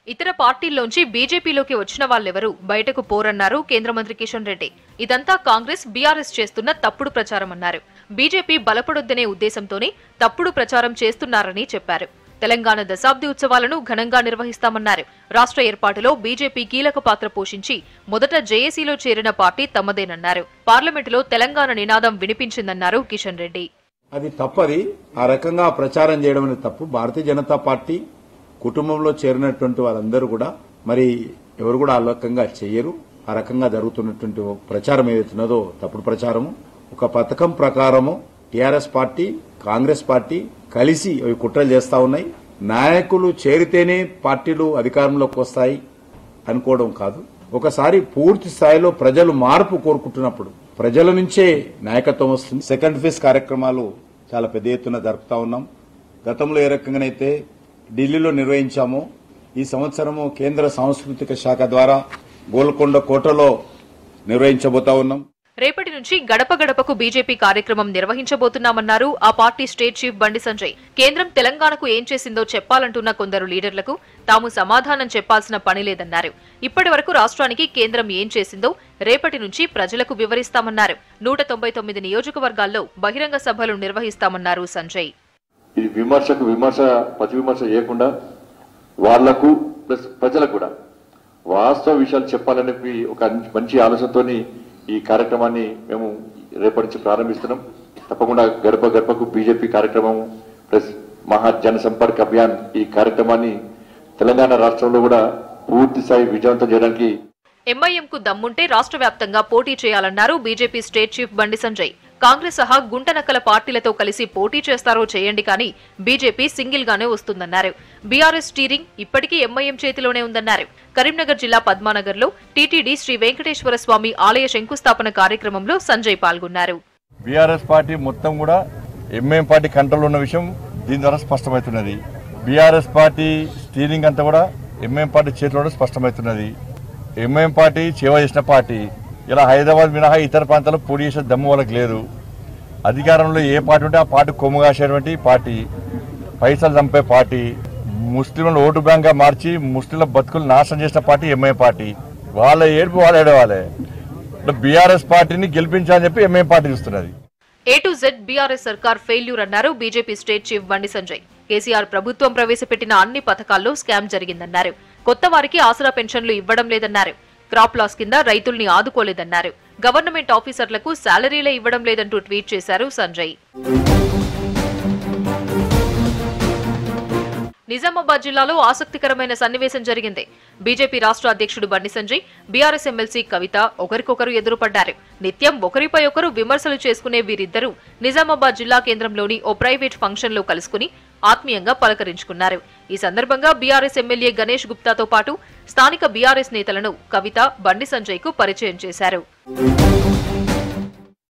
ఇతర పార్టీల్లోంచి బీజేపీలోకి వచ్చిన వాళ్ళెవరూ బయటకు పోరన్నారు కేంద్ర మంత్రి కిషన్ రెడ్డి ఇదంతా కాంగ్రెస్ బీఆర్ఎస్ చేస్తున్న తప్పుడు ప్రచారం అన్నారు బీజేపీ బలపడొద్దనే ఉద్దేశంతోనే తప్పుడు ప్రచారం చేస్తున్నారని చెప్పారు తెలంగాణ దశాబ్ది ఉత్సవాలను ఘనంగా నిర్వహిస్తామన్నారు రాష్ట్ర ఏర్పాటులో బీజేపీ కీలక పాత్ర పోషించి మొదట జేఏసీలో చేరిన పార్టీ తమదేనన్నారు పార్లమెంటులో తెలంగాణ నినాదం వినిపించిందన్నారు కిషన్ రెడ్డి అది తప్పది ఆ రకంగా ప్రచారం చేయడం అనేది తప్పు భారతీయ జనతా పార్టీ కుటుంబంలో చేరినటువంటి వాళ్ళందరూ కూడా మరి ఎవరు కూడా ఆ రకంగా చేయరు ఆ రకంగా జరుగుతున్నటువంటి ప్రచారం ఏదైతున్నదో తప్పుడు ప్రచారము ఒక పథకం ప్రకారము టీఆర్ఎస్ పార్టీ కాంగ్రెస్ పార్టీ కలిసి అవి కుట్రలు చేస్తా ఉన్నాయి నాయకులు చేరితేనే పార్టీలు అధికారంలోకి వస్తాయి అనుకోవడం కాదు ఒకసారి పూర్తి స్థాయిలో ప్రజలు మార్పు కోరుకుంటున్నప్పుడు ప్రజల నుంచే నాయకత్వం వస్తుంది సెకండ్ ఫేజ్ కార్యక్రమాలు చాలా పెద్ద ఎత్తున జరుపుతా ఉన్నాం గతంలో ఏ రకంగానైతే ఢిల్లీలో నిర్వహించామో ఈ సంవత్సరము కేంద్ర సాంస్కృతిక శాఖ ద్వారా గోల్కొండ కోటలో నిర్వహించబోతా ఉన్నాం రేపటి నుంచి గడప గడపకు బీజేపీ కార్యక్రమం నిర్వహించబోతున్నామన్నారు ఆ party state chief Bandi Sanjay కేంద్రం తెలంగాణకు ఏం చేసిందో చెప్పాలంటున్న కొందరు లీడర్లకు తాము సమాధానం చెప్పాల్సిన పని లేదన్నారు ఇప్పటి వరకు రాష్ట్రానికి కేంద్రం ఏం చేసిందో రేపటి నుంచి ప్రజలకు వివరిస్తామన్నారు నూట తొంభై తొమ్మిది నియోజకవర్గాల్లో బహిరంగ సభలు నిర్వహిస్తామన్నారు సంజయ్ ఇది విమర్శకు విమర్శ ప్రతి విమర్శ చేయకుండా వాళ్లకు ప్లస్ ప్రజలకు కూడా వాస్తవ విషయాలు చెప్పాలని ఒక మంచి ఆలోచనతోని ఈ కార్యక్రమాన్ని మేము రేపటి నుంచి ప్రారంభిస్తున్నాం తప్పకుండా గడప గడపకు బీజేపీ కార్యక్రమం ప్లస్ మహా జన సంపర్క్ అభియాన్ ఈ కార్యక్రమాన్ని తెలంగాణ రాష్ట్రంలో కూడా పూర్తి స్థాయి విజయవంతం చేయడానికి ఎంఐఎంకు దమ్ముంటే రాష్ట్ర వ్యాప్తంగా పోటీ చేయాలన్నారు BJP state chief Bandi Sanjay Congress సహా గుంటనక్కల పార్టీలతో కలిసి పోటీ చేస్తారో చేయండి కానీ బీజేపీ సింగిల్ గానే వస్తుందన్నారు బీఆర్ఎస్ స్టీరింగ్ ఇప్పటికీ ఎంఐఎం చేతిలోనే ఉందన్నారు కరీంనగర్ జిల్లా పద్మానగర్లో టీటీడీ శ్రీ వెంకటేశ్వర స్వామి ఆలయ శంకుస్థాపన కార్యక్రమంలో సంజయ్ పాల్గొన్నారు బీఆర్ఎస్ పార్టీ మొత్తం కూడా ఎంఐఎం పార్టీ కంట్రోల్ ఉన్న విషయం దీని ద్వారా స్పష్టమవుతున్నది బీఆర్ఎస్ పార్టీ స్టీరింగ్ అంతా కూడా ఎంఐఎం పార్టీ చేతిలో స్పష్టమవుతున్నది ఎంఐఎం పార్టీ సేవ చేసిన పార్టీ ఇలా హైదరాబాద్ మినహా ఇతర ప్రాంతాల్లో పోటీ చేసే దమ్ము వాళ్ళకి లేదు అధికారంలో ఏ పార్టీ ఉంటే ఆ పార్టీ కొమ్ము కాసేటువంటి పార్టీ పైసలు చంపే పార్టీ ముస్లింలను ఓటు బ్యాంక్గా మార్చి ముస్లింల బతుకులు నాశనం చేసిన పార్టీ ఎంఐ పార్టీ వాళ్ళ ఏడుపు వాళ్ళు ఏడవాలి బీఆర్ఎస్ పార్టీని గెలిపించాలని చెప్పి ఎంఐ పార్టీ చూస్తున్నది ఏ టు జెడ్ బీఆర్ఎస్ సర్కార్ ఫెయిల్యూర్ అన్నారు BJP state chief Bandi Sanjay KCR ప్రభుత్వం ప్రవేశపెట్టిన అన్ని పథకాల్లో స్కామ్ జరిగిందన్నారు కొత్త వారికి ఆసరా పెన్షన్లు ఇవ్వడం లేదన్నారు క్రాప్ లాస్ కింద రైతుల్ని ఆదుకోలేదన్నారు గవర్నమెంట్ ఆఫీసర్లకు శాలరీలే ఇవ్వడం లేదంటూ ట్వీట్ చేశారు సంజయ్ నిజామాబాద్ జిల్లాలో ఆసక్తికరమైన సన్నివేశం జరిగింది బీజేపీ రాష్ట్ర అధ్యక్షుడు బండి సంజయ్ బీఆర్ఎస్ ఎమ్మెల్సీ కవిత ఒకరికొకరు ఎదురుపడ్డారు నిత్యం ఒకరిపై ఒకరు విమర్శలు చేసుకునే వీరిద్దరూ నిజామాబాద్ జిల్లా కేంద్రంలోని ఓ ప్రైవేట్ ఫంక్షన్లో కలుసుకుని ఆత్మీయంగా పలకరించుకున్నారు ఈ సందర్భంగా బీఆర్ఎస్ ఎమ్మెల్యే గణేష్ గుప్తాతో పాటు స్థానిక బీఆర్ఎస్ నేతలను కవిత బండి సంజయ్కు పరిచయం చేశారు